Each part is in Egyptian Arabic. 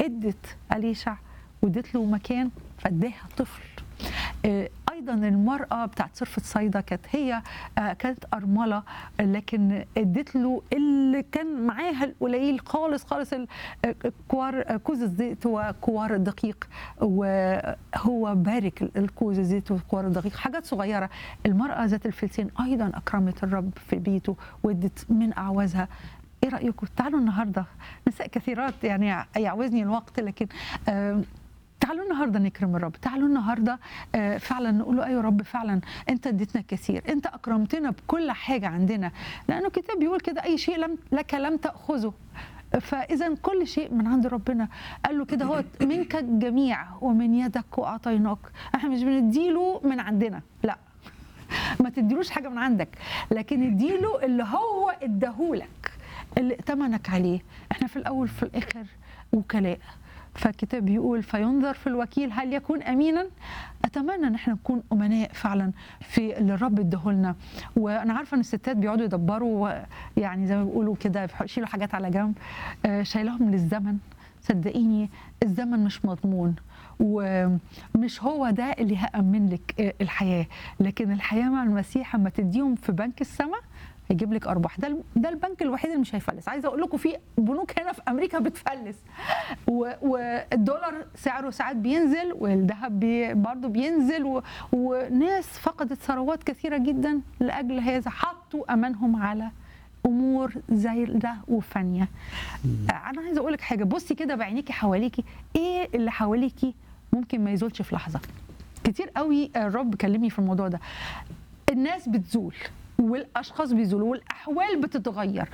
ادت اليشع وادت له مكان فاداها طفل آه، ايضا المراه بتاعت صرفه صيدا كانت هي آه، كانت ارمله لكن ادت له اللي كان معاها القليل خالص خالص ال- آه، كوار آه، كوز الزيت وكوار الدقيق وهو بارك ال- الكوز الزيت وكوار الدقيق حاجات صغيره المراه ذات الفلسين ايضا اكرمت الرب في بيته وادت من اعوازها ايه رايكم تعالوا النهارده نساء كثيرات يعني يعوزني الوقت لكن آه تعالوا النهارده نكرم الرب تعالوا النهارده آه، فعلا نقول له ايوه رب فعلا انت اديتنا كثير انت اكرمتنا بكل حاجه عندنا لانه الكتاب بيقول كده اي شيء لم لك لم تاخذه فاذا كل شيء من عند ربنا قال له كده هو منك الجميع ومن يدك واعطيناك احنا مش بنديله من عندنا لا ما تديلوش حاجه من عندك لكن اديله اللي هو اداهولك اللي ائتمنك عليه احنا في الاول في الاخر وكلاء فالكتاب بيقول فينظر في الوكيل هل يكون امينا اتمنى ان احنا نكون امناء فعلا في اللي الرب اداهولنا وانا عارفه ان الستات بيقعدوا يدبروا يعني زي ما بيقولوا كده يشيلوا حاجات على جنب آه، شايلهم للزمن صدقيني الزمن مش مضمون ومش هو ده اللي هأمن لك آه، الحياة لكن الحياة مع المسيح اما تديهم في بنك السماء هيجيب لك ارباح ده ده البنك الوحيد اللي مش هيفلس عايزه اقول لكم في بنوك هنا في امريكا بتفلس و- والدولار سعره ساعات بينزل والذهب بي برضه بينزل و... وناس فقدت ثروات كثيره جدا لاجل هذا حطوا امانهم على امور زي ده وفانيه انا عايزه اقول لك حاجه بصي كده بعينيكي حواليكي ايه اللي حواليكي ممكن ما يزولش في لحظه كتير قوي الرب كلمني في الموضوع ده الناس بتزول والاشخاص بيزولوا والاحوال بتتغير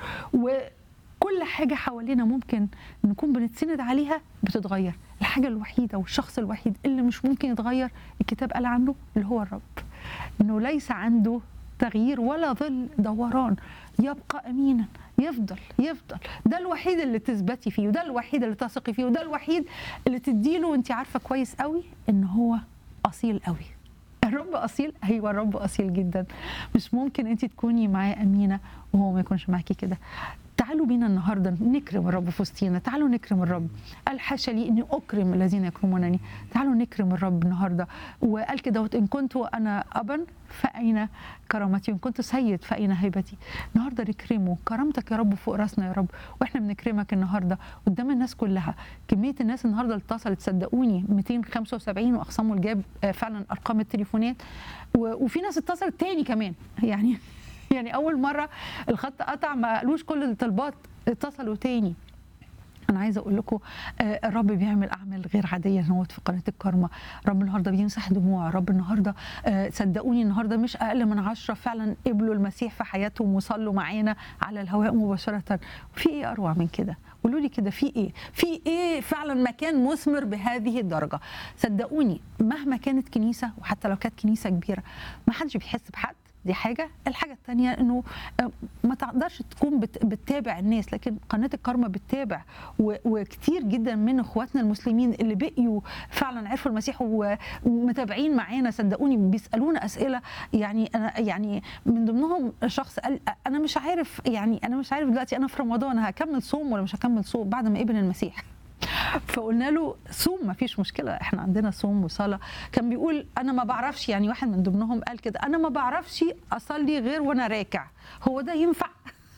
وكل حاجه حوالينا ممكن نكون بنتسند عليها بتتغير الحاجه الوحيده والشخص الوحيد اللي مش ممكن يتغير الكتاب قال عنه اللي هو الرب انه ليس عنده تغيير ولا ظل دوران يبقى امينا يفضل يفضل ده الوحيد اللي تثبتي فيه وده الوحيد اللي تثقي فيه وده الوحيد اللي تديله وانت عارفه كويس قوي ان هو اصيل قوي الرب اصيل ايوه الرب اصيل جدا مش ممكن انت تكوني معاه امينه وهو ما يكونش معاكي كده تعالوا بينا النهارده نكرم الرب في وسطينا تعالوا نكرم الرب قال حاشا لي اني اكرم الذين يكرمونني تعالوا نكرم الرب النهارده وقال كده ان كنت انا ابا فاين كرامتي وان كنت سيد فاين هيبتي النهارده نكرمه كرامتك يا رب فوق راسنا يا رب واحنا بنكرمك النهارده قدام الناس كلها كميه الناس النهارده اللي اتصلت صدقوني 275 واقسموا الجاب آه، فعلا ارقام التليفونات و- وفي ناس اتصلت تاني كمان يعني يعني اول مره الخط قطع ما قالوش كل الطلبات اتصلوا تاني انا عايزه اقول لكم آه، الرب بيعمل اعمال غير عاديه هنوت في قناه الكرمه رب النهارده بيمسح دموع رب النهارده آه، صدقوني النهارده مش اقل من عشرة فعلا قبلوا المسيح في حياتهم وصلوا معانا على الهواء مباشره في ايه اروع من كده قولوا لي كده في ايه في ايه فعلا مكان مثمر بهذه الدرجه صدقوني مهما كانت كنيسه وحتى لو كانت كنيسه كبيره ما حدش بيحس بحد دي حاجة الحاجة الثانية انه آه، ما تقدرش تكون بت- بتتابع الناس لكن قناة الكرمة بتتابع و- وكتير جدا من اخواتنا المسلمين اللي بقيوا فعلا عرفوا المسيح ومتابعين معانا صدقوني بيسألونا اسئلة يعني انا يعني من ضمنهم شخص قال انا مش عارف يعني انا مش عارف دلوقتي انا في رمضان هكمل صوم ولا مش هكمل صوم بعد ما قبل المسيح فقلنا له صوم ما فيش مشكله احنا عندنا صوم وصلاه كان بيقول انا ما بعرفش يعني واحد من ضمنهم قال كده انا ما بعرفش اصلي غير وانا راكع هو ده ينفع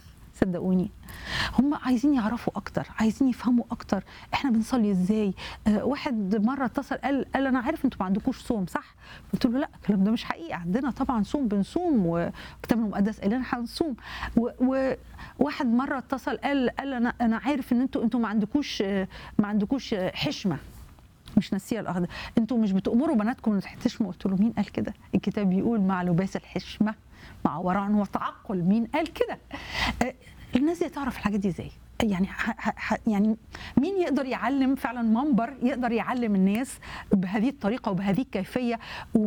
صدقوني هم عايزين يعرفوا اكتر عايزين يفهموا اكتر احنا بنصلي ازاي آه واحد مره اتصل قال قال انا عارف انتوا ما عندكوش صوم صح قلت له لا الكلام ده مش حقيقي عندنا طبعا صوم بنصوم وكتاب المقدس قال لنا هنصوم و- وواحد مره اتصل قال قال انا انا عارف ان انتوا انتوا ما عندكوش آه، ما عندكوش آه، حشمه مش ناسيه الاخضر انتوا مش بتامروا بناتكم ان تحتشموا قلت له مين قال كده الكتاب بيقول مع لباس الحشمه مع ورع وتعقل مين قال كده آه، الناس دي تعرف الحاجات دي ازاي يعني ح ح ح يعني مين يقدر يعلم فعلا منبر يقدر يعلم الناس بهذه الطريقه وبهذه الكيفيه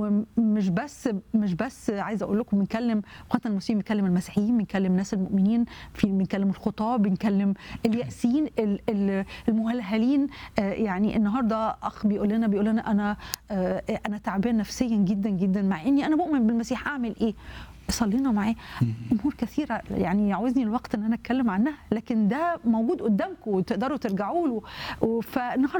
ومش بس مش بس عايزه اقول لكم بنكلم اخواتنا المسلمين بنكلم المسيحيين بنكلم الناس المؤمنين في بنكلم الخطاه بنكلم اليائسين ال- ال- المهلهلين آه، يعني النهارده اخ بيقول لنا بيقول لنا انا آه، انا تعبان نفسيا جدا جدا مع اني انا مؤمن بالمسيح اعمل ايه صلينا معاه امور كثيره يعني يعوزني الوقت ان انا اتكلم عنها لكن ده موجود قدامكم وتقدروا ترجعوا له فالنهارده